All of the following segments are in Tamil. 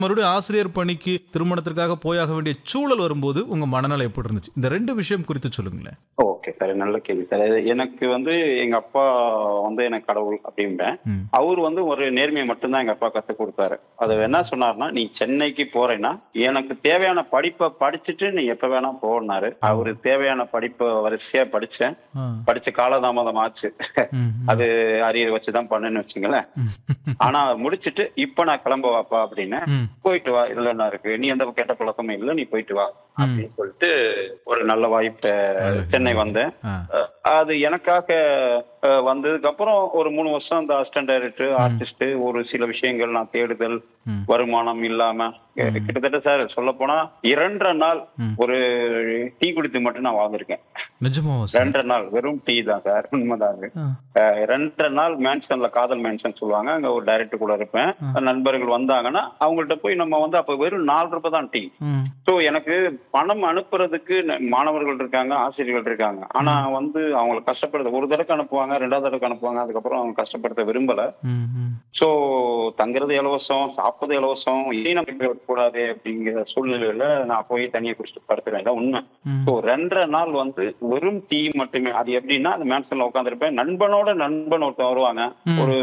மறுபடியும் ஆசிரியர் பணிக்கு திருமணத்திற்காக போயாக வேண்டிய சூழல் வரும்போது உங்க மனநிலை எப்படி இருந்துச்சு இந்த ரெண்டு விஷயம் குறித்து சொல்லுங்களேன் ஓகே சார் நல்ல கேள்வி சார் இது எனக்கு வந்து எங்க அப்பா வந்து எனக்கு கடவுள் அப்படிம்பேன் ம். அவர் வந்து ஒரு நேர்மையை மட்டும்தான் எங்க அப்பா கத்து கொடுத்தாரு அது என்ன சொன்னார்னா நீ சென்னைக்கு போறேன்னா எனக்கு தேவையான படிப்பை படிச்சுட்டு நீ எப்ப வேணா போனாரு அவரு தேவையான படிப்பை வரிசையா படிச்சேன் ஆ. படிச்ச காலதாமதம் ஆச்சு ம், ம். அது அரியர் வச்சுதான் பண்ணுன்னு வச்சுங்களேன் ஆனா முடிச்சிட்டு இப்ப நான் கிளம்ப வாப்பா அப்படின்னு ம். போயிட்டு வா இதுல என்ன இருக்கு நீ எந்த கெட்ட பழக்கமும் இல்லை நீ போயிட்டு வா அப்படின்னு சொல்லிட்டு ஒரு நல்ல வாய்ப்பை சென்னை வந்தேன் ஆ. அஹ் அது எனக்காக அஹ், வந்ததுக்கு அப்புறம் ஒரு மூணு வருஷம் அந்த அசிஸ்டன்ட் டைரக்டர் ஆர்டிஸ்ட் ஒரு சில விஷயங்கள் நான் தேடுதல் ம். வருமானம் இல்லாம அஹ், கிட்டத்தட்ட சார் சொல்ல போனா இரண்டரை நாள் ம். ஒரு டீ குடித்து மட்டும் நான் வாழ்ந்திருக்கேன் நிஜமாவா சார் ரெண்டரை நாள் வெறும் டீ தான் சார் உண்மைதான் அது. ஆ. அஹ், ரெண்டரை நாள் மேன்சன்ல காதல் மேன்சன் சொல்லுவாங்க அங்க ஒரு டைரக்டர் கூட இருப்பேன் நண்பர்கள் வந்தாங்கன்னா அவங்கள்ட்ட போய் நம்ம வந்து அப்ப வெறும் நாலு ரூபாய் தான் டீ ம். ஸோ எனக்கு பணம் அனுப்புறதுக்கு ந- மாணவர்கள் இருக்காங்க ஆசிரியர்கள் இருக்காங்க ஆனா வந்து அவங்களை கஷ்டப்படுத்த ஒரு தடவை அனுப்புவாங்க ரெண்டாவது தடவை அனுப்புவாங்க அதுக்கப்புறம் அவங்க கஷ்டப்படுத்த விரும்பல ம், ம். ஸோ தங்குறது இலவசம் சாப்பிடுறது இலவசம் இதையும் நம்ம கூடாது அப்படிங்கிற சூழ்நிலையில நான் போய் தனியாக குடிச்சிட்டு படுத்துறேன் இதான் உண்மை ம். ஸோ ரெண்டரை நாள் வந்து வெறும் டீ மட்டுமே அது எப்படின்னா அந்த மேன்சன்ல உட்காந்துருப்பேன் நண்பனோட நண்பன் ஒருத்தன் வருவாங்க ம். ஒரு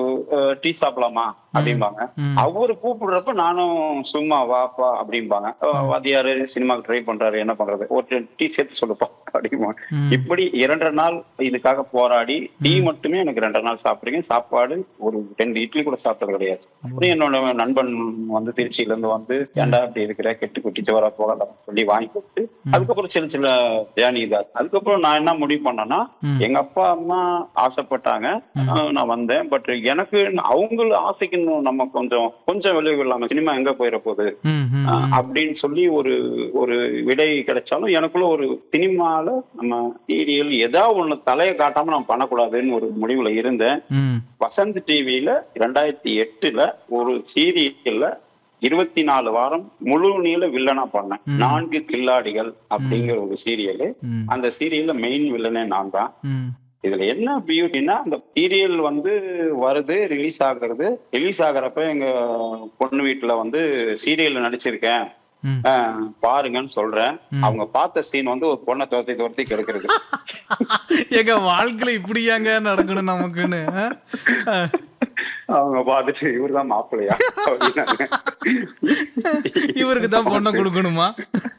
டீ சாப்பிடலாமா அப்படிம்பாங்க ம். அவரு கூப்பிடுறப்ப நானும் சும்மா வாப்பா அப்படிம்பாங்க அஹ் வாத்தியாரு சினிமாக்கு ட்ரை பண்றாரு என்ன பண்றது ஒரு டீ சேர்த்து சொல்லுப்பா அப்படிமா ம். இப்படி இரண்டரை நாள் இதுக்காக போராடி டீ மட்டுமே எனக்கு ரெண்டரை நாள் சாப்பிடுறீங்க சாப்பாடு ஒரு ரெண்டு இட்லி கூட சாப்பிட்டது கிடையாது அப்புறம் என்னோட நண்பன் வந்து திருச்சியில இருந்து வந்து ஏன்டா அப்படி இருக்கிற கெட்டு குட்டி வர போகலாம் சொல்லி வாங்கி கொடுத்து அதுக்கப்புறம் சில சில ஜேர்னி இதாச்சு அதுக்கப்புறம் நான் என்ன முடிவு பண்ணேன்னா ம். எங்க அப்பா அம்மா ஆசைப்பட்டாங்க அஹ் நான் வந்தேன் பட் எனக்கு அவங்கள ஆசைக்கு இன்னும் நம்ம கொஞ்சம் கொஞ்சம் விளைவு இல்லாம சினிமா எங்க போயிட போகுது ம், ம், அஹ் அப்படின்னு சொல்லி ஒரு ஒரு விடை கிடைச்சாலும் எனக்குள்ள ஒரு சினிமால நம்ம சீரியல் ஏதாவது ஒண்ணு தலையை காட்டாம நான் பண்ணக்கூடாதுன்னு ஒரு முடிவுல இருந்தேன் ம். வசந்த் டிவியில ரெண்டாயிரத்தி எட்டுல ஒரு சீரியல்ல இருபத்தி நாலு வாரம் முழு நீள வில்லனா பண்ணேன் ம். நான்கு கில்லாடிகள் அப்படிங்கிற ஒரு சீரியல் ம். அந்த சீரியல்ல மெயின் வில்லனே நான் தான் ம். இதுல என்ன பியூட்டினா அந்த சீரியல் வந்து வருது ரிலீஸ் ஆகுறது ரிலீஸ் ஆகுறப்ப எங்க பொண்ணு வீட்டுல வந்து சீரியல்ல நடிச்சிருக்கேன் ம். ஆஹ் பாருங்கன்னு சொல்றேன் ம். அவங்க பார்த்த சீன் வந்து ஒரு பொண்ணை துரத்தி துரத்தி கெடுக்கிறது எங்க வாழ்க்கையில இப்படியாங்க நடக்கணும் நமக்குன்னு ஆ? ஆ. அவங்க பார்த்துட்டு இவர்தான் மாப்பிள்ளையா அப்படின்னாங்க இவருக்கு தான் பொண்ணை கொடுக்கணுமா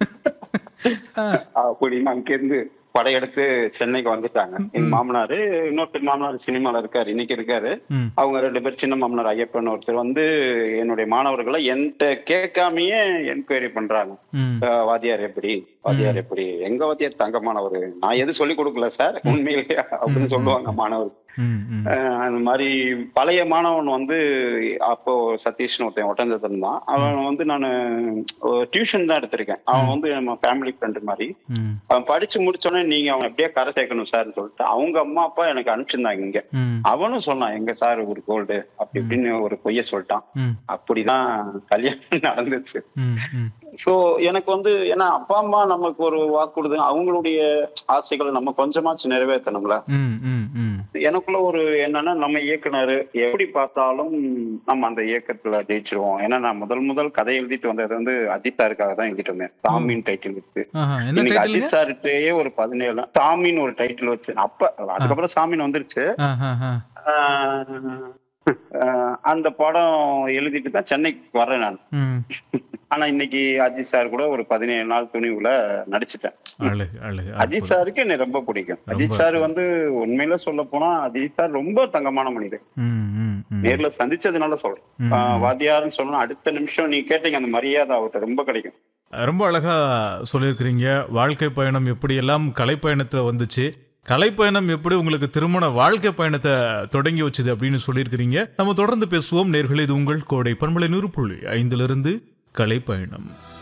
ஆ. அப்படின்னு அங்கிருந்து படையெடுத்து சென்னைக்கு வந்துட்டாங்க எங்க மாமனாரு இன்னொருத்தர் மாமனார் சினிமால இருக்காரு இன்னைக்கு இருக்காரு ம். அவங்க ரெண்டு பேர் சின்ன மாமனார் ஐயப்பன் ஒருத்தர் வந்து என்னுடைய மாணவர்களை என்கிட்ட கேட்காமயே என்கொயரி பண்றாங்க ம். அஹ் வாத்தியார் எப்படி வாத்தியார் எப்படி எங்க வாத்தியார் தங்கமானவர் நான் எதுவும் சொல்லி கொடுக்கல சார் உண்மையிலேயே அப்படின்னு சொல்லுவாங்க மாணவர் ம். ம். அஹ் அந்த மாதிரி பழைய மாணவன் வந்து அப்போ சதீஷ்னு ஒருத்தன் ஒட்டந்தத்தில் இருந்தான் அவன் வந்து நான் டியூஷன் தான் எடுத்திருக்கேன் அவன் வந்து நம்ம ஃபேமிலி ஃப்ரெண்டு மாதிரி ம். அவன் படிச்சு முடிச்சோடனே நீங்க அவன் எப்படியே கரை சேர்க்கணும் சார்னு சொல்லிட்டு அவங்க அம்மா அப்பா எனக்கு அனுப்பிச்சிருந்தாங்க இங்க ம். அவனும் சொன்னான் எங்க சார் ஒரு கோல்டு அப்படி இப்படின்னு ஒரு பொய்ய சொல்லிட்டான் ம். அப்படிதான் கல்யாணம் நடந்துச்சு ம். ம். சோ எனக்கு வந்து ஏன்னா அப்பா அம்மா நமக்கு ஒரு வாக்குறுதி அவங்களுடைய ஆசைகளை நம்ம கொஞ்சமாச்சு நிறைவேற்றணும்ல ம். ம். ம். எனக்குள்ள ஒரு என்னன்னா நம்ம இயக்குனர் எப்படி பார்த்தாலும் நம்ம அந்த இயக்கத்துல ஜெயிச்சிருவோம் ஏன்னா நான் முதல் முதல் கதை எழுதிட்டு வந்தது வந்து அஜித் சாருக்காக தான் எழுதிட்டு வந்தேன் சாமின் டைட்டில் வச்சு ஆஹா. என்ன இன்னைக்கு டைட்டிலுங்க அஜித் சார்கிட்டயே ஒரு பதினேழு சாமின்னு ஒரு டைட்டில் வச்சு அப்ப அதுக்கப்புறம் சாமின் வந்துருச்சு ஆஹா. ஆஹ் ஆஹ் அந்த படம் எழுதிட்டு தான் சென்னைக்கு வர்றேன் நான் ம். ஆனா இன்னைக்கு அஜித் சார் கூட ஒரு பதினேழு நாள் துணிவுல நடிச்சிட்டேன் அழகு அழகு அஜித் சாருக்கு என்னை ரொம்ப பிடிக்கும் அஜித் சார் வந்து உண்மையில சொல்ல போனா அஜித் சார் ரொம்ப தங்கமான மனிதர் ம். ம். ம். நேர்ல சந்திச்சதுனால சொல்றேன் ம். ஆஹ் வாத்தியார்னு சொல்லணும் அடுத்த நிமிஷம் நீ கேட்டீங்க அந்த மரியாதை அவர்கிட்ட ரொம்ப கிடைக்கும் ரொம்ப அழகா சொல்லியிருக்கிறீங்க வாழ்க்கை பயணம் எப்படி எல்லாம் கலைப்பயணத்துல வந்துச்சு கலைப்பயணம் எப்படி உங்களுக்கு திருமண வாழ்க்கை பயணத்தை தொடங்கி வச்சது அப்படின்னு சொல்லியிருக்கிறீங்க நம்ம தொடர்ந்து பேசுவோம் நேர்களே இது உங்கள் கோடை பண்பலை நூறு புள்ளி ஐந்திலிருந்து கலைப்பயணம்